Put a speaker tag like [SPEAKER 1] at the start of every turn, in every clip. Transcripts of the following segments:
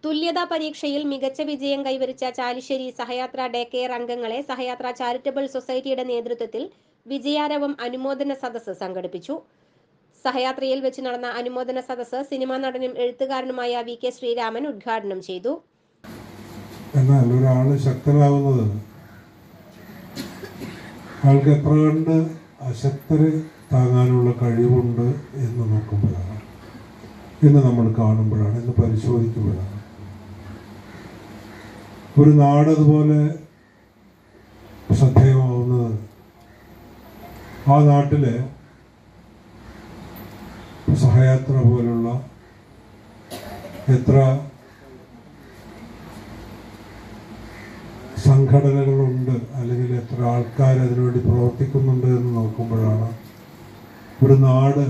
[SPEAKER 1] തുല്യതാ പരീക്ഷയിൽ മികച്ച വിജയം കൈവരിച്ച ചാലിശ്ശേരി സഹയാത്ര ഡേ കെയർ അംഗങ്ങളെ സഹയാത്ര ചാരിറ്റബിൾ സൊസൈറ്റിയുടെ നേതൃത്വത്തിൽ വിജയാരവം അനുമോദന സദസ്സ് സംഘടിപ്പിച്ചു സഹയാത്രയിൽ വെച്ച് നടന്ന അനുമോദന സദസ്സ് സിനിമാ നടനും എഴുത്തുകാരനുമായ വി കെ ശ്രീരാമൻ ഉദ്ഘാടനം ചെയ്തു
[SPEAKER 2] എന്നാൽ ഒരാൾ ശക്തനാകുന്നത് അയാൾക്ക് എത്ര കണ്ട് അശക്തരെ താങ്ങാനുള്ള കഴിവുണ്ട് എന്ന് നോക്കുമ്പോഴാണ് ഇന്ന് നമ്മൾ കാണുമ്പോഴാണ് ഇന്ന് പരിശോധിക്കുമ്പോഴാണ് ഒരു നാട് അതുപോലെ ശ്രദ്ധേയമാവുന്നത് ആ നാട്ടിലെ സഹയാത്ര പോലുള്ള എത്ര സംഘടനകളുണ്ട് അല്ലെങ്കിൽ എത്ര ആൾക്കാർ അതിനുവേണ്ടി പ്രവർത്തിക്കുന്നുണ്ട് എന്ന് നോക്കുമ്പോഴാണ് ഒരു നാട്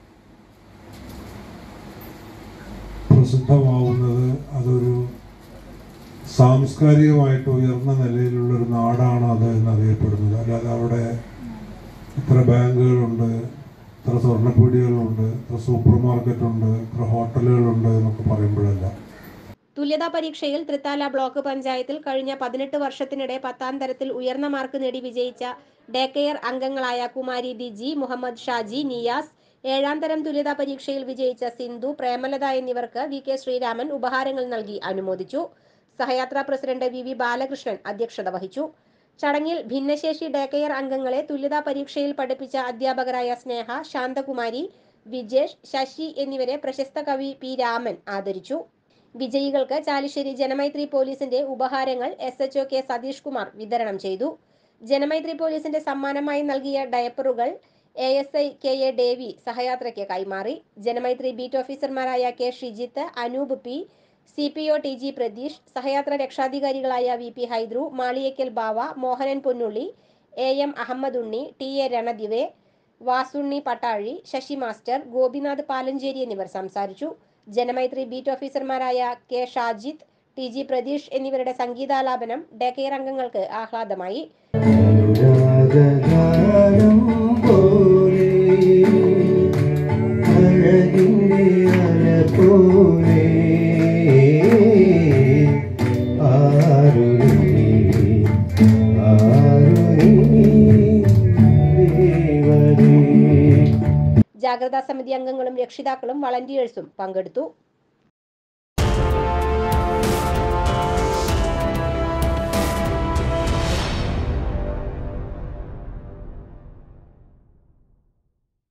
[SPEAKER 2] പ്രസിദ്ധമാവുന്നത് അതൊരു സാംസ്കാരികമായിട്ട് ഉയർന്ന നിലയിലുള്ള ഒരു നാടാണ് അത് എന്നറിയപ്പെടുന്നത് അല്ലാതെ അവിടെ ഇത്ര ബാങ്കുകളുണ്ട് ഇത്ര സ്വർണ്ണപ്പീടികളുണ്ട് ഇത്ര സൂപ്പർ മാർക്കറ്റുണ്ട് ഇത്ര ഹോട്ടലുകളുണ്ട് എന്നൊക്കെ പറയുമ്പോഴല്ല
[SPEAKER 1] തുല്യതാ പരീക്ഷയിൽ തൃത്താല ബ്ലോക്ക് പഞ്ചായത്തിൽ കഴിഞ്ഞ പതിനെട്ട് വർഷത്തിനിടെ പത്താം തരത്തിൽ ഉയർന്ന മാർക്ക് നേടി വിജയിച്ച ഡേ കെയർ അംഗങ്ങളായ കുമാരി ദിജി മുഹമ്മദ് ഷാജി നിയാസ് ഏഴാം തരം തുല്യതാ പരീക്ഷയിൽ വിജയിച്ച സിന്ധു പ്രേമലത എന്നിവർക്ക് വി കെ ശ്രീരാമൻ ഉപഹാരങ്ങൾ നൽകി അനുമോദിച്ചു സഹയാത്രാ പ്രസിഡന്റ് വി വി ബാലകൃഷ്ണൻ അധ്യക്ഷത വഹിച്ചു ചടങ്ങിൽ ഭിന്നശേഷി ഡേ കെയർ അംഗങ്ങളെ തുല്യതാ പരീക്ഷയിൽ പഠിപ്പിച്ച അധ്യാപകരായ സ്നേഹ ശാന്തകുമാരി വിജേഷ് ശശി എന്നിവരെ പ്രശസ്ത കവി പി രാമൻ ആദരിച്ചു വിജയികൾക്ക് ചാലിശ്ശേരി ജനമൈത്രി പോലീസിന്റെ ഉപഹാരങ്ങൾ S H O K Satheesh Kumar വിതരണം ചെയ്തു ജനമൈത്രി പോലീസിന്റെ സമ്മാനമായി നൽകിയ ഡയപ്പറുകൾ A S I K A Davy സഹയാത്രയ്ക്ക് കൈമാറി ജനമൈത്രി ബീറ്റ് ഓഫീസർമാരായ K Shijith Anoop P C P O T G Pratheesh സഹയാത്ര രക്ഷാധികാരികളായ V P Haidru Maliyakkal Bava Mohanan Ponnulli A M Ahammed Unni T A Ranadive Vasunni Pattazhi Sasi master Gopinath Palancheri എന്നിവർ സംസാരിച്ചു ജനമൈത്രി ബീറ്റ് ഓഫീസർമാരായ K Shajid T G Pratheesh എന്നിവരുടെ സംഗീതാലാപനം ഡേ കെയർ അംഗങ്ങൾക്ക് ആഹ്ലാദമായി
[SPEAKER 3] രാഗഗാനം പോലെ അഴകിൻ്റെ അല പോലെ ആരുണി ആരുണി ദേവതേ
[SPEAKER 1] ജാഗ്രതാ സമിതി അംഗങ്ങളും രക്ഷിതാക്കളും വളണ്ടിയേഴ്സും പങ്കെടുത്തു